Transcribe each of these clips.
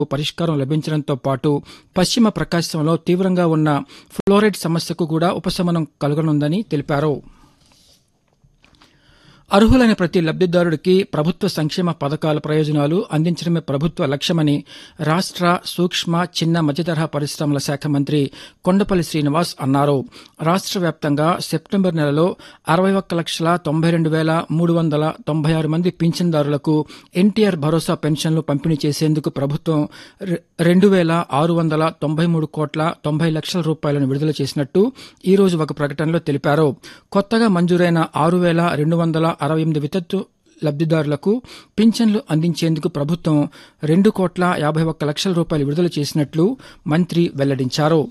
పరిష్కారం లభించడంతో పాటు పశ్చిమ ప్రకాశంలో తీవ్రంగా ఉన్న ఫ్లోరైడ్ సమస్యకు కూడా ఉపశమనం కలుగనుందని తెలిపారు అర్హులైన ప్రతి లబ్దిదారుడికి ప్రభుత్వ సంక్షేమ పథకాల ప్రయోజనాలు అందించడమే ప్రభుత్వ లక్ష్యమని రాష్ట్ర సూక్ష్మ చిన్న మధ్యతరహా పరిశ్రమల శాఖ మంత్రి కొండపల్లి శ్రీనివాస్ అన్నారు రాష్ట్ర వ్యాప్తంగా సెప్టెంబర్ నెలలో అరవై ఒక్క లక్షల తొంభై రెండు వేల మూడు వందల తొంభై ఆరు మంది పింఛన్దారులకు ఎన్టీఆర్ భరోసా పెన్షన్లు పంపిణీ చేసేందుకు ప్రభుత్వం రె- రెండు వేల ఆరు వందల తొంభై మూడు కోట్ల తొంభై లక్షల రూపాయలను విడుదల చేసినట్టు ఈ రోజు ఒక ప్రకటనలో తెలిపారు కొత్తగా మంజూరైన ఆరు వేల రెండు వందల అరవై ఎనిమిది వితత్తు లబ్దిదారులకు పింఛన్లు అందించేందుకు ప్రభుత్వం రెండు కోట్ల యాభై ఒక్క లక్షల రూపాయలు విడుదల చేసినట్లు మంత్రి వెల్లడించారు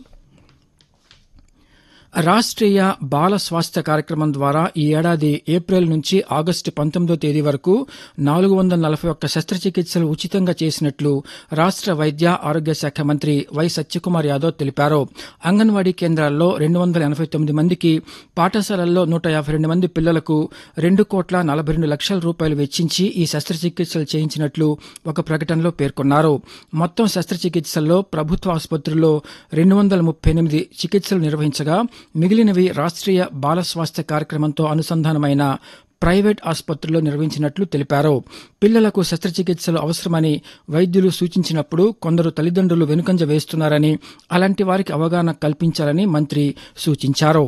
రాష్ట్రీయ బాల స్వాస్థ్య కార్యక్రమం ద్వారా ఈ ఏడాది ఏప్రిల్ నుంచి ఆగస్టు పంతొమ్మిదో తేదీ వరకు నాలుగు వందల నలభై ఒక్క శస్త్రచికిత్సలు ఉచితంగా చేసినట్లు రాష్ట్ర వైద్య ఆరోగ్య శాఖ మంత్రి వై సత్యకుమార్ యాదవ్ తెలిపారు అంగన్వాడీ కేంద్రాల్లో రెండు వందల ఎనభై తొమ్మిది మందికి పాఠశాలల్లో నూట యాభై రెండు మంది పిల్లలకు రెండు కోట్ల నలభై రెండు లక్షల రూపాయలు వెచ్చించి ఈ శస్త్రచికిత్సలు చేయించినట్లు ఒక ప్రకటనలో పేర్కొన్నారు మొత్తం శస్త్రచికిత్సల్లో ప్రభుత్వ ఆసుపత్రుల్లో రెండు వందల ముప్పై ఎనిమిది చికిత్సలు నిర్వహించగా మిగిలినవి రాష్ట్రీయ బాల స్వాస్థ్య కార్యక్రమంతో అనుసంధానమైన ప్రైవేట్ ఆసుపత్రుల్లో నిర్వహించినట్లు తెలిపారు పిల్లలకు శస్త్రచికిత్సలు అవసరమని వైద్యులు సూచించినప్పుడు కొందరు తల్లిదండ్రులు వెనుకంజ వేస్తున్నారని అలాంటి వారికి అవగాహన కల్పించాలని మంత్రి సూచించారు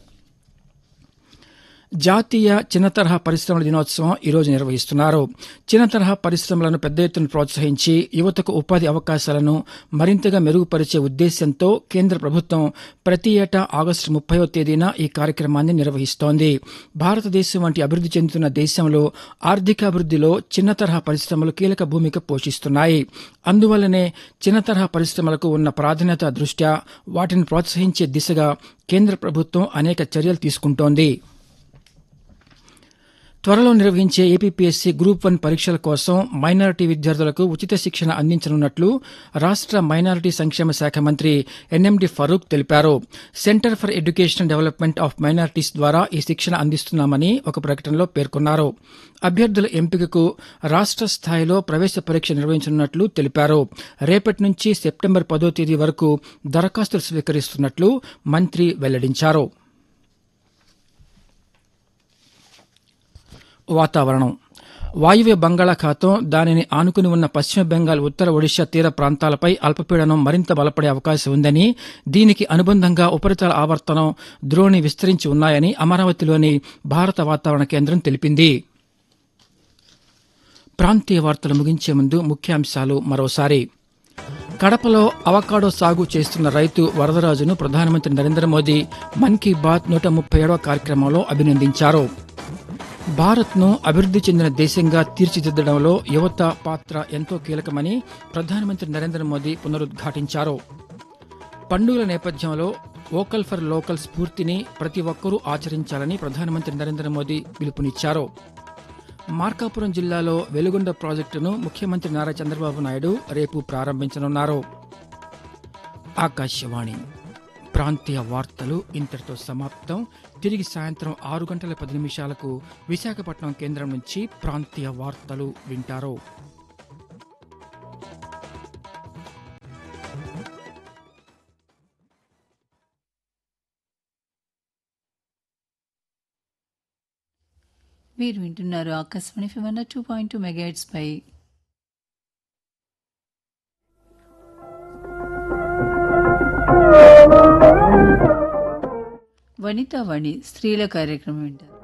జాతీయ చిన్న తరహా పరిశ్రమల దినోత్సవం ఈరోజు నిర్వహిస్తున్నారు చిన్న తరహా పరిశ్రమలను పెద్ద ఎత్తున ప్రోత్సహించి యువతకు ఉపాధి అవకాశాలను మరింతగా మెరుగుపరిచే ఉద్దేశ్యంతో కేంద్ర ప్రభుత్వం ప్రతి ఏటా ఆగస్టు ముప్పైవ తేదీన ఈ కార్యక్రమాన్ని నిర్వహిస్తోంది భారతదేశం వంటి అభివృద్ది చెందుతున్న దేశంలో ఆర్థికాభివృద్దిలో చిన్న తరహా పరిశ్రమలు కీలక భూమిక పోషిస్తున్నాయి అందువల్లనే చిన్న తరహా పరిశ్రమలకు ఉన్న ప్రాధాన్యత దృష్ట్యా వాటిని ప్రోత్సహించే దిశగా కేంద్ర ప్రభుత్వం అనేక చర్యలు తీసుకుంటోంది త్వరలో నిర్వహించే ఏపీపీఎస్సీ గ్రూప్ వన్ పరీక్షల కోసం మైనారిటీ విద్యార్థులకు ఉచిత శిక్షణ అందించనున్నట్లు రాష్ట్ర మైనారిటీ సంక్షేమ శాఖ మంత్రి ఎన్ఎండి ఫరూక్ తెలిపారు centre for education development of minorities ద్వారా ఈ శిక్షణ అందిస్తున్నామని ఒక ప్రకటనలో పేర్కొన్నారు అభ్యర్థుల ఎంపికకు రాష్ట్ర స్థాయిలో ప్రవేశ పరీక్ష నిర్వహించనున్నట్లు తెలిపారు రేపటి నుంచి సెప్టెంబర్ పదో తేదీ వరకు దరఖాస్తులు స్వీకరిస్తున్నట్లు మంత్రి వెల్లడించారు వాతావరణం వాయువ్య బంగాళాఖాతం దానిని ఆనుకుని ఉన్న పశ్చిమ బెంగాల్ ఉత్తర ఒడిశా తీర ప్రాంతాలపై అల్పపీడనం మరింత బలపడే అవకాశం ఉందని దీనికి అనుబంధంగా ఉపరితల ఆవర్తనం ద్రోణి విస్తరించి ఉన్నాయని అమరావతిలోని భారత వాతావరణ కేంద్రం తెలిపింది ప్రాంతీయ వార్తలు ముగించే ముందు ముఖ్యాంశాలు మరోసారి కడపలో అవకాడో సాగు చేస్తున్న రైతు వరదరాజును ప్రధానమంత్రి నరేంద్ర మోదీ మన్ కీ బాత్ నూట ముప్పై ఏడవ కార్యక్రమంలో అభినందించారు భారత్ను అభివృద్ది చెందిన దేశంగా తీర్చిదిద్దడంలో యువత పాత్ర ఎంతో కీలకమని ప్రధానమంత్రి నరేంద్ర మోదీ పునరుద్ఘాటించారు పండుగల నేపథ్యంలో వోకల్ ఫర్ లోకల్ స్ఫూర్తిని ప్రతి ఒక్కరూ ఆచరించాలని ప్రధానమంత్రి నరేంద్ర మోదీ పిలుపునిచ్చారు మార్కాపురం జిల్లాలో వెలుగొండ ప్రాజెక్టును ముఖ్యమంత్రి నారా చంద్రబాబు నాయుడు రేపు ప్రారంభించనున్నారు ఆకాశవాణి ప్రాంతీయ వార్తలు ఇంతటితో సమాప్తం తిరిగి సాయంత్రం ఆరు గంటల పది నిమిషాలకు విశాఖపట్నం కేంద్రం నుంచి ప్రాంతీయ వార్తలు వింటారు మీరు వింటున్నారు ఆకాశవాణి ఫివన్న టూ పాయింట్ టూ మెగాట్స్ పై వనితా వాణి స్త్రీల కార్యక్రమం వింటారు